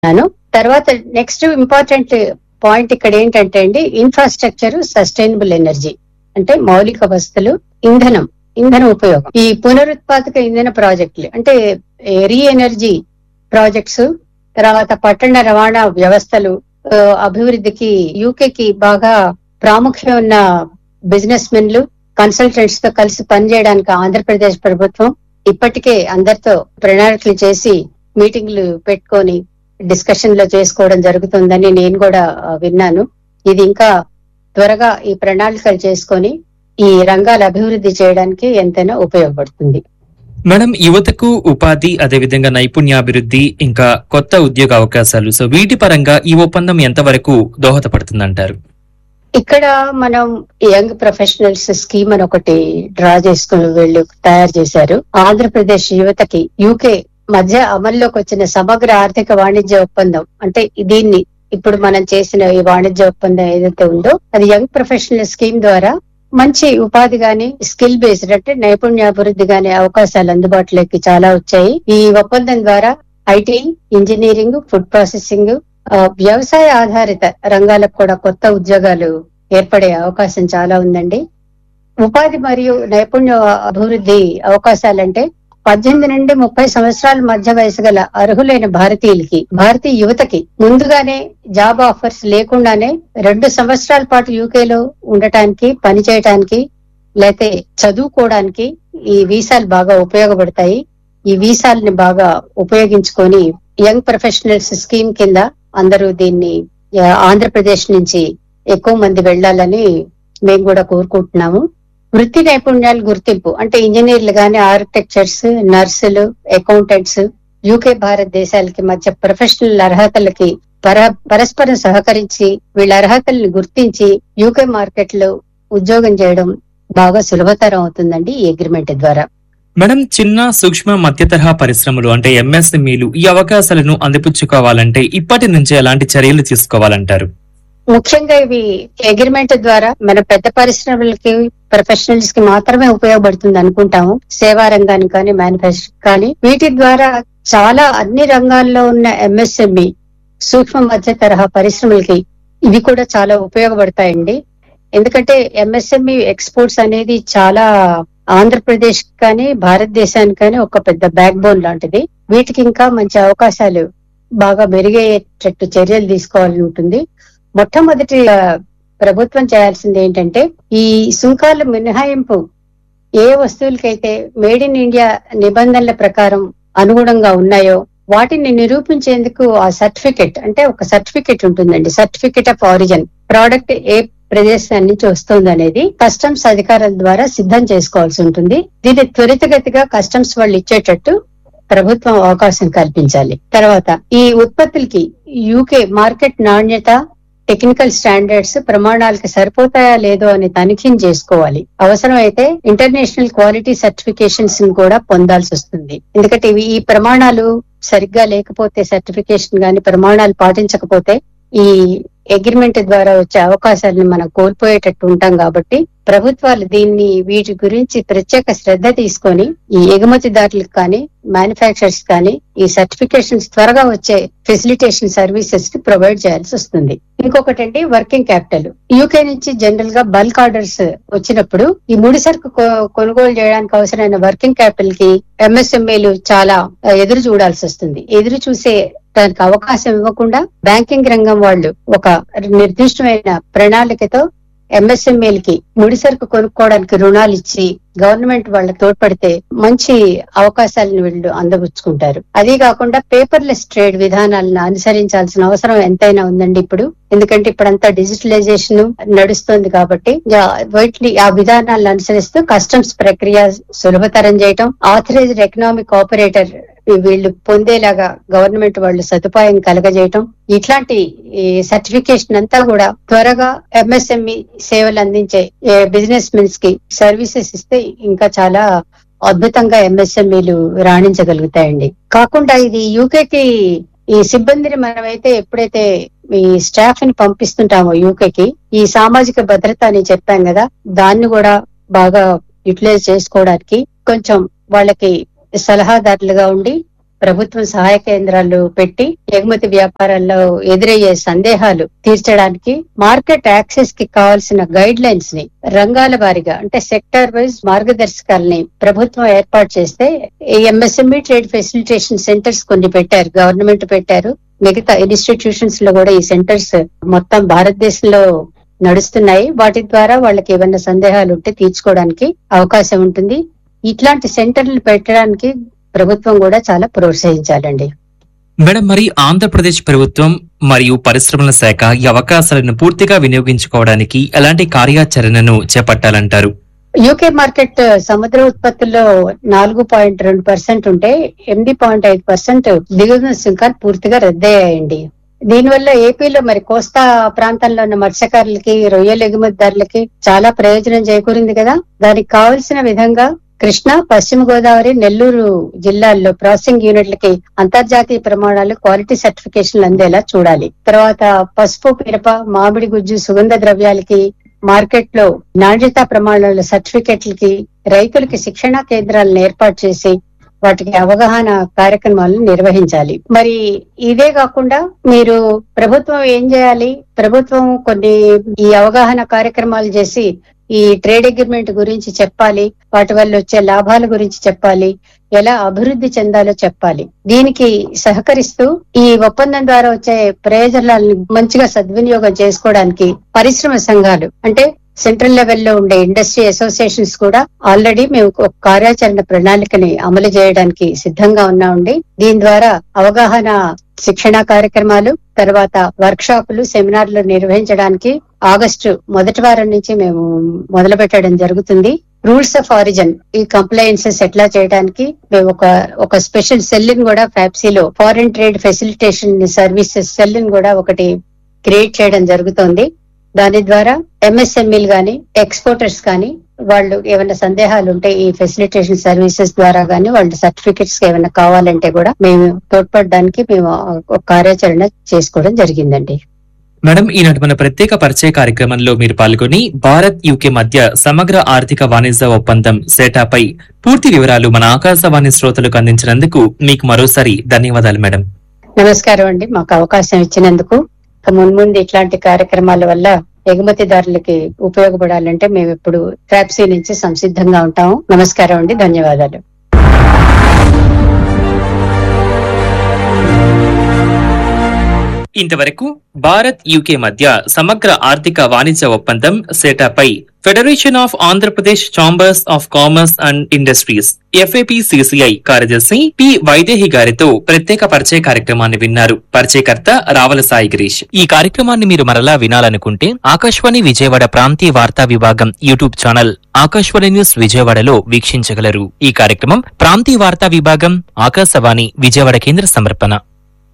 అనుకుంటున్నాను తర్వాత next important point ఇక్కడ ఏంటంటే అండి ఇన్ఫ్రాస్ట్రక్చర్ సస్టైనబుల్ ఎనర్జీ అంటే మౌలిక వస్తువులు ఇంధనం ఇంధన ఉపయోగం ఈ పునరుత్పాదక ఇంధన ప్రాజెక్టులు అంటే రీ ఎనర్జీ ప్రాజెక్ట్స్ తర్వాత పట్టణ రవాణా వ్యవస్థలు ఆ, అభివృద్ధికి యూకే కి బాగా ప్రాముఖ్యం ఉన్న బిజినెస్ మెన్లు కన్సల్టెంట్స్ తో కలిసి పనిచేయడానికి ఆంధ్రప్రదేశ్ ప్రభుత్వం ఇప్పటికే అందరితో ప్రణాళికలు చేసి మీటింగ్లు పెట్టుకొని డిస్కషన్ లో చేసుకోవడం జరుగుతుందని నేను కూడా ఆ, విన్నాను ఇది ఇంకా త్వరగా ఈ ప్రణాళికలు చేసుకొని ఈ రంగాల అభివృద్ధి చేయడానికి ఎంతైనా ఉపయోగపడుతుంది మేడం యువతకు ఉపాధి అదేవిధంగా నైపుణ్యాభివృద్ధి ఇంకా కొత్త ఉద్యోగ అవకాశాలు సో వీటి పరంగా ఈ ఒప్పందం ఎంతవరకు దోహదపడుతుందంటారు ఇక్కడ మనం యంగ్ ప్రొఫెషనల్స్ స్కీమ్ అని ఒకటి డ్రా చేసుకుని వీళ్ళు తయారు చేశారు ఆంధ్రప్రదేశ్ యువతకి యూకే మధ్య అమల్లోకి వచ్చిన సమగ్ర ఆర్థిక వాణిజ్య ఒప్పందం అంటే దీన్ని ఇప్పుడు మనం చేసిన ఈ వాణిజ్య ఒప్పందం ఏదైతే ఉందో అది యంగ్ ప్రొఫెషనల్ స్కీమ్ ద్వారా మంచి ఉపాధి గాని స్కిల్ బేస్డ్ అంటే నైపుణ్యాభివృద్ధి గాని అవకాశాలు అందుబాటులోకి చాలా వచ్చాయి ఈ ఒప్పందం ద్వారా ఐటీ ఇంజనీరింగ్ ఫుడ్ ప్రాసెసింగ్ ఆ, వ్యవసాయ ఆధారిత రంగాలకు కూడా కొత్త ఉద్యోగాలు ఏర్పడే అవకాశం చాలా ఉందండి ఉపాధి మరియు నైపుణ్య అభివృద్ధి అవకాశాలంటే పద్దెనిమిది నుండి ముప్పై సంవత్సరాల మధ్య వయసు గల అర్హులైన భారతీయులకి భారతీయ యువతకి ముందుగానే జాబ్ ఆఫర్స్ లేకుండానే రెండు సంవత్సరాల పాటు యూకేలో ఉండటానికి పని చేయటానికి లేకపోతే చదువుకోవడానికి ఈ వీసాలు బాగా ఉపయోగపడతాయి ఈ వీసాలని బాగా ఉపయోగించుకొని యంగ్ ప్రొఫెషనల్స్ స్కీమ్ కింద అందరూ దీన్ని ఆ, ఆంధ్రప్రదేశ్ నుంచి ఎక్కువ మంది వెళ్ళాలని మేము కూడా కోరుకుంటున్నాము వృత్తి నైపుణ్యాల గుర్తింపు అంటే ఇంజనీర్లు గాని ఆర్కిటెక్చర్స్ నర్సులు అకౌంటెంట్స్ యూకే భారతదేశాలకి మధ్య ప్రొఫెషనల్ అర్హతలకి పర పరస్పరం సహకరించి వీళ్ళ అర్హతల్ని గుర్తించి యూకే మార్కెట్ లో ఉద్యోగం చేయడం బాగా సులభతరం అవుతుందండి ఈ అగ్రిమెంట్ ద్వారా మేడం చిన్న సూక్ష్మ మధ్య తరహా పరిశ్రమలు అంటే ఎంఎస్ఎంఈలు ఈ అవకాశాలను అందిపుచ్చుకోవాలంటే ఇప్పటి నుంచే ఎలాంటి చర్యలు తీసుకోవాలంటారు ముఖ్యంగా ఇవి అగ్రిమెంట్ ద్వారా మన పెద్ద పరిశ్రమలకి ప్రొఫెషనల్స్ కి మాత్రమే ఉపయోగపడుతుంది అనుకుంటాము సేవా రంగానికి కానీ మ్యానుఫ్యాక్చరింగ్ కానీ వీటి ద్వారా చాలా అన్ని రంగాల్లో ఉన్న ఎంఎస్ఎంఈ సూక్ష్మ మధ్య తరహా పరిశ్రమలకి ఇవి కూడా చాలా ఉపయోగపడతాయండి ఎందుకంటే ఎంఎస్ఎంఈ ఎక్స్పోర్ట్స్ అనేది చాలా ఆంధ్రప్రదేశ్ కానీ భారతదేశానికి కానీ ఒక పెద్ద బ్యాక్ బోన్ లాంటిది వీటికి ఇంకా మంచి అవకాశాలు బాగా మెరుగయ్యేటట్టు చర్యలు తీసుకోవాలని ఉంటుంది మొట్టమొదటి ఆ, ప్రభుత్వం చేయాల్సింది ఏంటంటే ఈ సుంకాల మినహాయింపు ఏ వస్తువులకైతే మేడ్ ఇన్ ఇండియా నిబంధనల ప్రకారం అనుగుణంగా ఉన్నాయో వాటిని నిరూపించేందుకు ఆ సర్టిఫికెట్ అంటే ఒక సర్టిఫికెట్ ఉంటుందండి సర్టిఫికెట్ ఆఫ్ ఆరిజిన్ ప్రోడక్ట్ ఏ ప్రదేశం నుంచి వస్తుంది అనేది కస్టమ్స్ అధికారుల ద్వారా సిద్ధం చేసుకోవాల్సి ఉంటుంది దీన్ని త్వరితగతిగా కస్టమ్స్ వాళ్ళు ఇచ్చేటట్టు ప్రభుత్వం అవకాశం కల్పించాలి తర్వాత ఈ ఉత్పత్తులకి యూకే మార్కెట్ నాణ్యత టెక్నికల్ స్టాండర్డ్స్ ప్రమాణాలకి సరిపోతాయా లేదో అని తనిఖీ చేసుకోవాలి అవసరమైతే ఇంటర్నేషనల్ క్వాలిటీ సర్టిఫికేషన్స్ కూడా పొందాల్సి వస్తుంది ఎందుకంటే ఇవి ఈ ప్రమాణాలు సరిగ్గా లేకపోతే సర్టిఫికేషన్ గాని ప్రమాణాలు పాటించకపోతే ఈ అగ్రిమెంట్ ద్వారా వచ్చే అవకాశాలను మనం కోల్పోయేటట్టు ఉంటాం కాబట్టి ప్రభుత్వాలు దీన్ని వీటి గురించి ప్రత్యేక శ్రద్ధ తీసుకొని ఈ ఎగుమతిదారులకు కానీ మ్యానుఫ్యాక్చరర్స్ కానీ ఈ సర్టిఫికేషన్స్ త్వరగా వచ్చే ఫెసిలిటేషన్ సర్వీసెస్ కి ప్రొవైడ్ చేయాల్సి వస్తుంది ఇంకొకటి అండి వర్కింగ్ క్యాపిటల్ యూకే నుంచి జనరల్ గా బల్క్ ఆర్డర్స్ వచ్చినప్పుడు ఈ ముడి సరుకు కొ- కొనుగోలు చేయడానికి అవసరమైన వర్కింగ్ క్యాపిటల్ కి ఎంఎస్ఎంఏలు చాలా ఆ, ఎదురు చూడాల్సి వస్తుంది ఎదురు చూసే దానికి అవకాశం ఇవ్వకుండా బ్యాంకింగ్ రంగం వాళ్ళు ఒక నిర్దిష్టమైన ప్రణాళికతో ఎంఎస్ఎంఏలకి ముడి సరుకు కొనుక్కోవడానికి రుణాలు ఇచ్చి గవర్నమెంట్ వాళ్ళకి తోడ్పడితే మంచి అవకాశాలను వీళ్ళు అందబుచ్చుకుంటారు అదే కాకుండా పేపర్లెస్ ట్రేడ్ విధానాలను అనుసరించాల్సిన అవసరం ఎంతైనా ఉందండి ఇప్పుడు ఎందుకంటే ఇప్పుడంతా డిజిటలైజేషన్ నడుస్తోంది కాబట్టి యా- వీటిని ఆ విధానాలను అనుసరిస్తూ కస్టమ్స్ ప్రక్రియ సులభతరం చేయటం ఆథరైజ్డ్ ఎకనామిక్ ఆపరేటర్ వీళ్ళు పొందేలాగా గవర్నమెంట్ వాళ్ళు సదుపాయం కలగజేయటం ఇట్లాంటి సర్టిఫికేషన్ అంతా కూడా త్వరగా ఎంఎస్ఎంఈ సేవలు అందించే బిజినెస్ మెన్స్ కి సర్వీసెస్ ఇస్తే ఇంకా చాలా అద్భుతంగా ఎంఎస్ఎంఈలు రాణించగలుగుతాయండి కాకుండా ఇది యూకేకి ఈ సిబ్బందిని మనమైతే ఎప్పుడైతే ఈ స్టాఫ్ ని పంపిస్తుంటామో యూకేకి ఈ సామాజిక భద్రత అని చెప్పాం కదా దాన్ని కూడా బాగా యూటిలైజ్ చేసుకోవడానికి కొంచెం వాళ్ళకి సలహాదారులుగా ఉండి ప్రభుత్వం సహాయ కేంద్రాలు పెట్టి ఎగుమతి వ్యాపారాల్లో ఎదురయ్యే సందేహాలు తీర్చడానికి మార్కెట్ యాక్సెస్ కి కావాల్సిన గైడ్ లైన్స్ ని రంగాల వారీగా అంటే సెక్టర్ వైజ్ మార్గదర్శకాలని ప్రభుత్వం ఏర్పాటు చేస్తే ఈ ఎంఎస్ఎంఈ ట్రేడ్ ఫెసిలిటేషన్ సెంటర్స్ కొన్ని పెట్టారు గవర్నమెంట్ పెట్టారు మిగతా ఇన్స్టిట్యూషన్స్ లో కూడా ఈ సెంటర్స్ మొత్తం భారతదేశంలో నడుస్తున్నాయి వాటి ద్వారా వాళ్ళకి ఏమైనా సందేహాలు ఉంటే తీర్చుకోవడానికి అవకాశం ఉంటుంది ఇట్లాంటి సెంటర్లు పెట్టడానికి ప్రభుత్వం కూడా చాలా ప్రోత్సహించాలండి మేడం మరి ఆంధ్రప్రదేశ్ ప్రభుత్వం మరియు పరిశ్రమల శాఖ ఈ అవకాశాలను పూర్తిగా వినియోగించుకోవడానికి ఎలాంటి కార్యాచరణను చేపట్టాలంటారు యూకే మార్కెట్ సముద్ర ఉత్పత్తుల్లో నాలుగు పాయింట్ రెండు పర్సెంట్ ఉంటే ఎనిమిది పాయింట్ ఐదు పర్సెంట్ దిగుమతి సుంకాలు పూర్తిగా రద్దయ్యాయండి దీనివల్ల ఏపీలో మరి కోస్తా ప్రాంతంలో ఉన్న మత్స్యకారులకి రొయ్యల ఎగుమతిదారులకి చాలా ప్రయోజనం చేకూరింది కదా దానికి కావలసిన విధంగా కృష్ణా పశ్చిమ గోదావరి నెల్లూరు జిల్లాల్లో ప్రాసెసింగ్ యూనిట్లకి అంతర్జాతీయ ప్రమాణాలు క్వాలిటీ సర్టిఫికేషన్లు అందేలా చూడాలి తర్వాత పసుపు మిరప మామిడి గుజ్జు సుగంధ ద్రవ్యాలకి మార్కెట్ లో నాణ్యతా ప్రమాణాల సర్టిఫికెట్లకి రైతులకి శిక్షణా కేంద్రాలను ఏర్పాటు చేసి వాటికి అవగాహన కార్యక్రమాలను నిర్వహించాలి మరి ఇదే కాకుండా మీరు ప్రభుత్వం ఏం చేయాలి ప్రభుత్వం కొన్ని ఈ అవగాహన కార్యక్రమాలు చేసి ఈ ట్రేడ్ అగ్రిమెంట్ గురించి చెప్పాలి వాటి వల్ల వచ్చే లాభాల గురించి చెప్పాలి ఎలా అభివృద్ధి చెందాలో చెప్పాలి దీనికి సహకరిస్తూ ఈ ఒప్పందం ద్వారా వచ్చే ప్రయోజనాలను మంచిగా సద్వినియోగం చేసుకోవడానికి పరిశ్రమ సంఘాలు అంటే సెంట్రల్ లెవెల్లో ఉండే ఇండస్ట్రీ అసోసియేషన్స్ కూడా ఆల్రెడీ మేము ఒక కార్యాచరణ ప్రణాళికని అమలు చేయడానికి సిద్ధంగా ఉన్నామండి దీని ద్వారా అవగాహన శిక్షణ కార్యక్రమాలు తర్వాత వర్క్ షాపులు సెమినార్లు నిర్వహించడానికి ఆగస్టు మొదటి వారం నుంచి మేము మొదలు పెట్టడం జరుగుతుంది రూల్స్ ఆఫ్ ఆరిజిన్ ఈ కంప్లైన్సెస్ ఎట్లా చేయడానికి మేము ఒక ఒక స్పెషల్ సెల్ కూడా ఫ్యాప్సీలో foreign trade facilitation services cell కూడా ఒకటి క్రియేట్ చేయడం జరుగుతోంది దాని ద్వారా ఎంఎస్ఎంఈలు గాని ఎక్స్పోర్టర్స్ కానీ వాళ్ళు ఏమైనా సందేహాలు ఉంటే ఈ ఫెసిలిటేషన్ సర్వీసెస్ ద్వారా గానీ వాళ్ళ సర్టిఫికెట్స్ ఏమైనా కావాలంటే కూడా మేము తోడ్పడడానికి మేము ఒక కార్యాచరణ చేసుకోవడం జరిగిందండి మేడం ఈనాటి మన ప్రత్యేక పరిచయ కార్యక్రమంలో మీరు పాల్గొని భారత్ యూకే మధ్య సమగ్ర ఆర్థిక వాణిజ్య ఒప్పందం సేటాపై పూర్తి వివరాలు మన ఆకాశవాణి శ్రోతలకు అందించినందుకు మీకు మరోసారి ధన్యవాదాలు మేడం నమస్కారం అండి మాకు అవకాశం ఇచ్చినందుకు మున్ముందు ఇట్లాంటి కార్యక్రమాల వల్ల ఎగుమతిదారులకి ఉపయోగపడాలంటే మేము ఇప్పుడు ట్రాప్సీ నుంచి సంసిద్ధంగా ఉంటాము నమస్కారం అండి ధన్యవాదాలు ఇంతవరకు భారత్ యూకే మధ్య సమగ్ర ఆర్థిక వాణిజ్య ఒప్పందం సేటాపై federation of Andhra Pradesh chambers of commerce and industries FAPCCI కార్యదర్శి పి వైదేహి గారితో ప్రత్యేక పరిచయ కార్యక్రమాన్ని విన్నారు పరిచయకర్త రావల సాయి గిరీష్ ఈ కార్యక్రమాన్ని మీరు మరలా వినాలనుకుంటే ఆకాశవాణి విజయవాడ ప్రాంతీయ వార్తా విభాగం యూట్యూబ్ ఛానల్ ఆకాశవాణి న్యూస్ విజయవాడలో వీక్షించగలరు ఈ కార్యక్రమం ప్రాంతీయ వార్తా విభాగం ఆకాశవాణి విజయవాడ కేంద్ర సమర్పణ